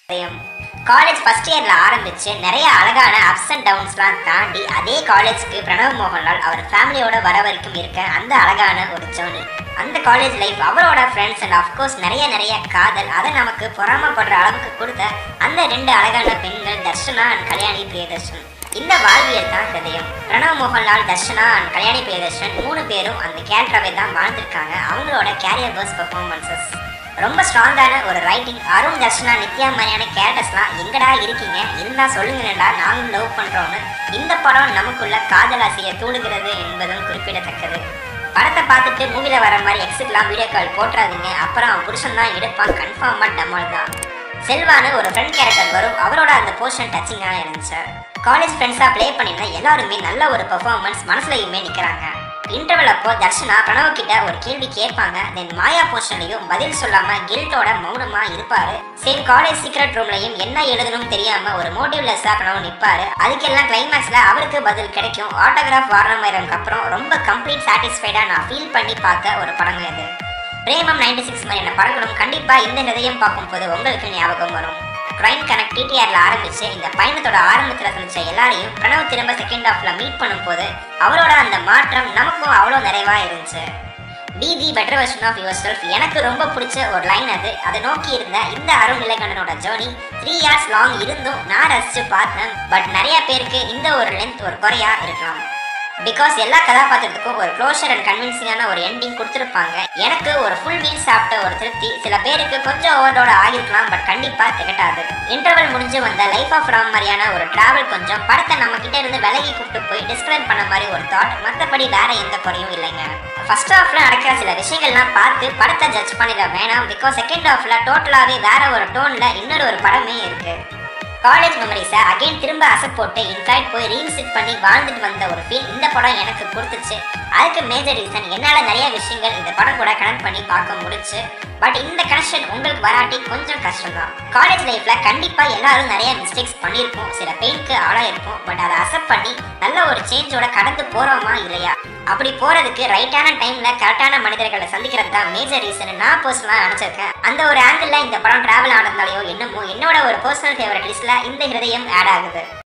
இதயம் college first இயர்ல ஆரம்பிச்சு நிறைய அழகான அப்ஸ் அண்ட் டவுன்ஸ்லாம் தாண்டி அதே காலேஜ்க்கு பிரணவ் மோகன்லால் அவர் ஃபேமிலியோட வர வரைக்கும் இருக்க அந்த அழகான ஒரு ஜேர்னி அந்த காலேஜ் லைஃப் அவரோட ஃப்ரெண்ட்ஸ் அண்ட் அஃப்கோர்ஸ் நிறைய நிறைய காதல் அதை நமக்கு பொறாமப்படுற அளவுக்கு கொடுத்த அந்த ரெண்டு அழகான பெண்கள் தர்ஷனா அண்ட் கல்யாணி பிரியதர்ஷன் இந்த வாழ்வியல் தான் ஹிருதயம் பிரணவ் மோகன்லால் தர்ஷனா அண்ட் கல்யாணி பிரியதர்ஷன் மூணு பேரும் அந்த கேரக்டராகவே தான் வாழ்ந்திருக்காங்க அவங்களோட கேரியர் பர்ஸ் பெர்ஃபார்மன்சஸ் ரொம்ப ஸ்ட்ராங்கான ஒரு ரைட்டிங் அருண் தர்ஷனா நித்யா மாதிரியான கேரக்டர்ஸ்லாம் எங்கடா இருக்கீங்க இருந்தா சொல்லுங்களேன்டா நாங்களும் லவ் பண்றோம்னு இந்த படம் நமக்குள்ள காதலாசியை தூண்டுகிறது என்பதும் குறிப்பிடத்தக்கது படத்தை பார்த்துட்டு மூவில வர மாதிரி எக்ஸிட்லாம் வீடியோ கால் போட்டுறாதீங்க அப்புறம் அவன் புருஷன் தான் எடுப்பான் கன்ஃபார்மா டமால் தான் செல்வான்னு ஒரு ஃப்ரெண்ட் கேரக்டர் வரும் அவரோட அந்த போர்ஷன் டச்சிங்காக இருந்துச்சு காலேஜ் ஃப்ரெண்ட்ஸாக ப்ளே பண்ணியிருந்த எல்லாருமே நல்ல ஒரு பெர்ஃபார்மன்ஸ் மனசுலையுமே நிற்கிறாங்க இன்டர்வல் அப்போ தர்ஷனா பிரணவ் கிட்ட ஒரு கேள்வி கேட்பாங்க தென் மாயா போர்ஷன்லையும் பதில் சொல்லாம கில்ட்டோட மௌனமா இருப்பாரு சேம் காலேஜ் சீக்ரெட் ரூம்லயும் என்ன எழுதணும் தெரியாம ஒரு மோட்டிவ்லெஸ்ஸா பிரணவ் நிப்பாரு அதுக்கெல்லாம் கிளைமேக்ஸ்ல அவருக்கு பதில் கிடைக்கும் ஆட்டோகிராஃப் வாரணமாயிரம்க்கு அப்புறம் ரொம்ப கம்ப்ளீட் சாட்டிஸ்ஃபைடா நான் ஃபீல் பண்ணி பார்த்த ஒரு படங்க இது பிரேமம் நைன்டி சிக்ஸ் மாதிரியான படங்களும் கண்டிப்பா இந்த ஹிருதயம் பார்க்கும்போது உங்களுக்கு ஞாபகம் வரும் கிரைம் கனெக்ட் டிடிஆர்ல ஆரம்பிச்சு இந்த பயணத்தோட ஆரம்பத்துல சந்திச்ச எல்லாரையும் பிரணவ் திரும்ப செகண்ட் ஹாஃப்ல மீட் பண்ணும்போது அவரோட அந்த மாற்றம் நமக்கும் அவ்வளோ நிறைவா இருந்துச்சு be the better version of yourself எனக்கு ரொம்ப பிடிச்ச ஒரு லைன் அது அதை நோக்கி இருந்த இந்த அருண் நிலைகண்டனோட ஜேர்னி த்ரீ இயர்ஸ் லாங் இருந்தும் நான் ரசிச்சு பார்த்தேன் பட் நிறைய பேருக்கு இந்த ஒரு லென்த் ஒரு குறையா இருக்கலாம் பிகாஸ் எல்லா கதாபாத்திரத்துக்கும் ஒரு க்ளோஷர் அண்ட் கன்வின்சிங்கான ஒரு எண்டிங் கொடுத்துருப்பாங்க எனக்கு ஒரு ஃபுல் மீல் சாப்பிட்ட ஒரு திருப்தி சில பேருக்கு கொஞ்சம் ஓவர்லோட ஆகிருக்கலாம் பட் கண்டிப்பா திகட்டாது இன்டர்வல் முடிஞ்சு வந்த லைஃப் ஆஃப் ராம் மாதிரியான ஒரு டிராவல் கொஞ்சம் படத்தை நம்ம கிட்ட இருந்து விலகி கூப்பிட்டு போய் டிஸ்கிரைப் பண்ண மாதிரி ஒரு தாட் மற்றபடி வேற எந்த குறையும் இல்லைங்க ஃபர்ஸ்ட் ஹாஃப்ல நடக்கிற சில விஷயங்கள்லாம் பார்த்து படத்தை ஜட்ஜ் பண்ணிட வேணாம் பிகாஸ் செகண்ட் ஹாஃப்ல டோட்டலாவே வேற ஒரு டோன்ல இன்னொரு ஒரு படமே இருக்கு காலேஜ் மெமரிஸை அகைன் திரும்ப அசை போட்டு இன்ஃபேக்ட் போய் ரீவிசிட் பண்ணி வாழ்ந்துட்டு வந்த ஒரு ஃபீல் இந்த படம் எனக்கு கொடுத்துச்சு அதுக்கு மேஜர் ரீசன் என்னால் நிறைய விஷயங்கள் இந்த படம் கூட கனெக்ட் பண்ணி பார்க்க முடிச்சு பட் இந்த கனெக்ஷன் உங்களுக்கு வராட்டி கொஞ்சம் கஷ்டம் தான் காலேஜ் லைஃப்ல கண்டிப்பா எல்லாரும் நிறைய மிஸ்டேக்ஸ் பண்ணியிருப்போம் சில பெயினுக்கு ஆளாயிருப்போம் பட் அதை அசெப்ட் பண்ணி நல்ல ஒரு சேஞ்சோட கடந்து போறோமா இல்லையா அப்படி போறதுக்கு ரைட்டான டைம்ல கரெக்டான மனிதர்களை சந்திக்கிறது தான் மேஜர் ரீசன் நான் பர்சனலா நினைச்சிருக்கேன் அந்த ஒரு ஆங்கிள் இந்த படம் டிராவல் ஆனதுனாலயோ என்னமோ என்னோட ஒரு பர்சனல் ஃபேவரட் லிஸ்ட்ல இந்த ஹிருதயம் ஆட் ஆகுது